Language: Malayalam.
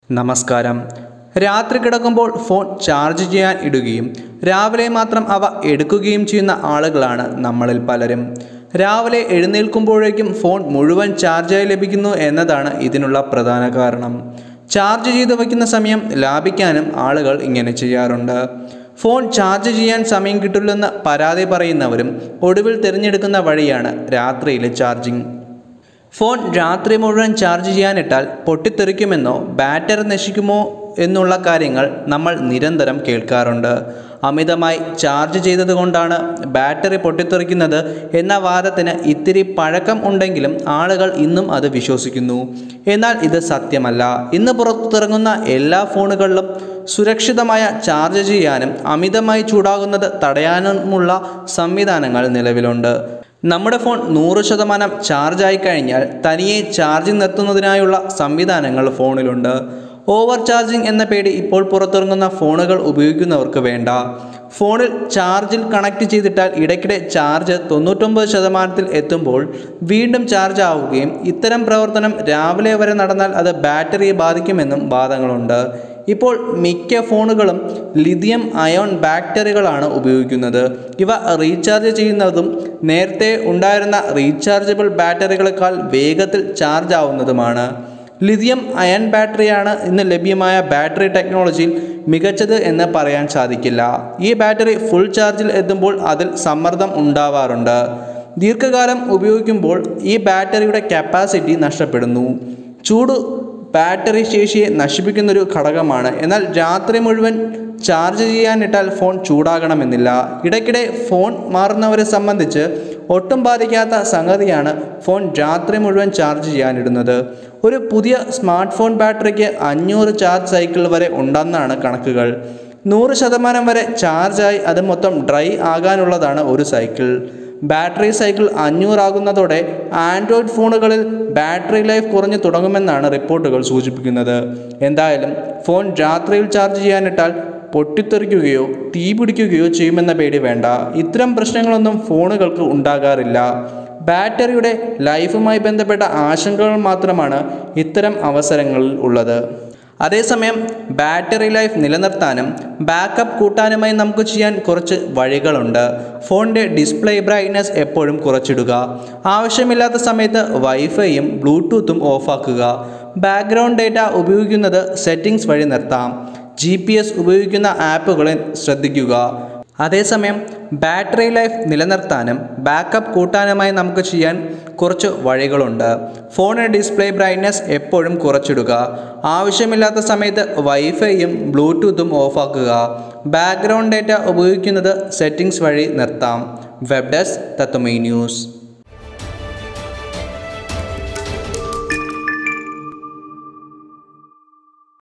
നമസ്കാരം രാത്രി കിടക്കുമ്പോൾ ഫോൺ ചാർജ് ചെയ്യാൻ ഇടുകയും രാവിലെ മാത്രം അവ എടുക്കുകയും ചെയ്യുന്ന ആളുകളാണ് നമ്മളിൽ പലരും രാവിലെ എഴുന്നേൽക്കുമ്പോഴേക്കും ഫോൺ മുഴുവൻ ചാർജായി ലഭിക്കുന്നു എന്നതാണ് ഇതിനുള്ള പ്രധാന കാരണം ചാർജ് ചെയ്ത് വയ്ക്കുന്ന സമയം ലാഭിക്കാനും ആളുകൾ ഇങ്ങനെ ചെയ്യാറുണ്ട് ഫോൺ ചാർജ് ചെയ്യാൻ സമയം കിട്ടില്ലെന്ന് പരാതി പറയുന്നവരും ഒടുവിൽ തിരഞ്ഞെടുക്കുന്ന വഴിയാണ് രാത്രിയിലെ ചാർജിംഗ് ഫോൺ രാത്രി മുഴുവൻ ചാർജ് ചെയ്യാനിട്ടാൽ പൊട്ടിത്തെറിക്കുമെന്നോ ബാറ്ററി നശിക്കുമോ എന്നുള്ള കാര്യങ്ങൾ നമ്മൾ നിരന്തരം കേൾക്കാറുണ്ട് അമിതമായി ചാർജ് ചെയ്തതുകൊണ്ടാണ് ബാറ്ററി പൊട്ടിത്തെറിക്കുന്നത് എന്ന വാദത്തിന് ഇത്തിരി പഴക്കം ഉണ്ടെങ്കിലും ആളുകൾ ഇന്നും അത് വിശ്വസിക്കുന്നു എന്നാൽ ഇത് സത്യമല്ല ഇന്ന് പുറത്തിറങ്ങുന്ന എല്ലാ ഫോണുകളിലും സുരക്ഷിതമായ ചാർജ് ചെയ്യാനും അമിതമായി ചൂടാകുന്നത് തടയാനുമുള്ള സംവിധാനങ്ങൾ നിലവിലുണ്ട് നമ്മുടെ ഫോൺ നൂറ് ശതമാനം ചാർജായി കഴിഞ്ഞാൽ തനിയെ ചാർജിങ് നിർത്തുന്നതിനായുള്ള സംവിധാനങ്ങൾ ഫോണിലുണ്ട് ഓവർ ചാർജിംഗ് എന്ന പേടി ഇപ്പോൾ പുറത്തിറങ്ങുന്ന ഫോണുകൾ ഉപയോഗിക്കുന്നവർക്ക് വേണ്ട ഫോണിൽ ചാർജിൽ കണക്ട് ചെയ്തിട്ടാൽ ഇടയ്ക്കിടെ ചാർജ് തൊണ്ണൂറ്റൊമ്പത് ശതമാനത്തിൽ എത്തുമ്പോൾ വീണ്ടും ചാർജ് ആവുകയും ഇത്തരം പ്രവർത്തനം രാവിലെ വരെ നടന്നാൽ അത് ബാറ്ററിയെ ബാധിക്കുമെന്നും വാദങ്ങളുണ്ട് ഇപ്പോൾ മിക്ക ഫോണുകളും ലിഥിയം അയോൺ ബാറ്ററികളാണ് ഉപയോഗിക്കുന്നത് ഇവ റീചാർജ് ചെയ്യുന്നതും നേരത്തെ ഉണ്ടായിരുന്ന റീചാർജബിൾ ബാറ്ററികളെക്കാൾ വേഗത്തിൽ ചാർജ് ആവുന്നതുമാണ് ലിഥിയം അയൺ ബാറ്ററിയാണ് ഇന്ന് ലഭ്യമായ ബാറ്ററി ടെക്നോളജിയിൽ മികച്ചത് എന്ന് പറയാൻ സാധിക്കില്ല ഈ ബാറ്ററി ഫുൾ ചാർജിൽ എത്തുമ്പോൾ അതിൽ സമ്മർദ്ദം ഉണ്ടാവാറുണ്ട് ദീർഘകാലം ഉപയോഗിക്കുമ്പോൾ ഈ ബാറ്ററിയുടെ കപ്പാസിറ്റി നഷ്ടപ്പെടുന്നു ചൂട് ബാറ്ററി ശേഷിയെ നശിപ്പിക്കുന്നൊരു ഘടകമാണ് എന്നാൽ രാത്രി മുഴുവൻ ചാർജ് ചെയ്യാനിട്ടാൽ ഫോൺ ചൂടാകണമെന്നില്ല ഇടയ്ക്കിടെ ഫോൺ മാറുന്നവരെ സംബന്ധിച്ച് ഒട്ടും ബാധിക്കാത്ത സംഗതിയാണ് ഫോൺ രാത്രി മുഴുവൻ ചാർജ് ചെയ്യാനിടുന്നത് ഒരു പുതിയ സ്മാർട്ട് ഫോൺ ബാറ്ററിക്ക് അഞ്ഞൂറ് ചാർജ് സൈക്കിൾ വരെ ഉണ്ടെന്നാണ് കണക്കുകൾ നൂറ് ശതമാനം വരെ ചാർജായി അത് മൊത്തം ഡ്രൈ ആകാനുള്ളതാണ് ഒരു സൈക്കിൾ ബാറ്ററി സൈക്കിൾ അഞ്ഞൂറാകുന്നതോടെ ആൻഡ്രോയിഡ് ഫോണുകളിൽ ബാറ്ററി ലൈഫ് കുറഞ്ഞു തുടങ്ങുമെന്നാണ് റിപ്പോർട്ടുകൾ സൂചിപ്പിക്കുന്നത് എന്തായാലും ഫോൺ രാത്രിയിൽ ചാർജ് ചെയ്യാനിട്ടാൽ പൊട്ടിത്തെറിക്കുകയോ തീ പിടിക്കുകയോ ചെയ്യുമെന്ന പേടി വേണ്ട ഇത്തരം പ്രശ്നങ്ങളൊന്നും ഫോണുകൾക്ക് ഉണ്ടാകാറില്ല ബാറ്ററിയുടെ ലൈഫുമായി ബന്ധപ്പെട്ട ആശങ്കകൾ മാത്രമാണ് ഇത്തരം അവസരങ്ങളിൽ ഉള്ളത് അതേസമയം ബാറ്ററി ലൈഫ് നിലനിർത്താനും ബാക്കപ്പ് കൂട്ടാനുമായി നമുക്ക് ചെയ്യാൻ കുറച്ച് വഴികളുണ്ട് ഫോണിൻ്റെ ഡിസ്പ്ലേ ബ്രൈറ്റ്നസ് എപ്പോഴും കുറച്ചിടുക ആവശ്യമില്ലാത്ത സമയത്ത് വൈഫൈയും ബ്ലൂടൂത്തും ഓഫാക്കുക ബാക്ക്ഗ്രൗണ്ട് ഡേറ്റ ഉപയോഗിക്കുന്നത് സെറ്റിംഗ്സ് വഴി നിർത്താം ജി പി എസ് ഉപയോഗിക്കുന്ന ആപ്പുകളെ ശ്രദ്ധിക്കുക അതേസമയം ബാറ്ററി ലൈഫ് നിലനിർത്താനും ബാക്കപ്പ് കൂട്ടാനുമായി നമുക്ക് ചെയ്യാൻ കുറച്ച് വഴികളുണ്ട് ഫോണിൻ്റെ ഡിസ്പ്ലേ ബ്രൈറ്റ്നസ് എപ്പോഴും കുറച്ചിടുക ആവശ്യമില്ലാത്ത സമയത്ത് വൈഫൈയും ബ്ലൂടൂത്തും ഓഫാക്കുക ബാക്ക്ഗ്രൗണ്ട് ഡേറ്റ ഉപയോഗിക്കുന്നത് സെറ്റിംഗ്സ് വഴി നിർത്താം വെബ് ഡെസ്ക് തത്വമൈ ന്യൂസ്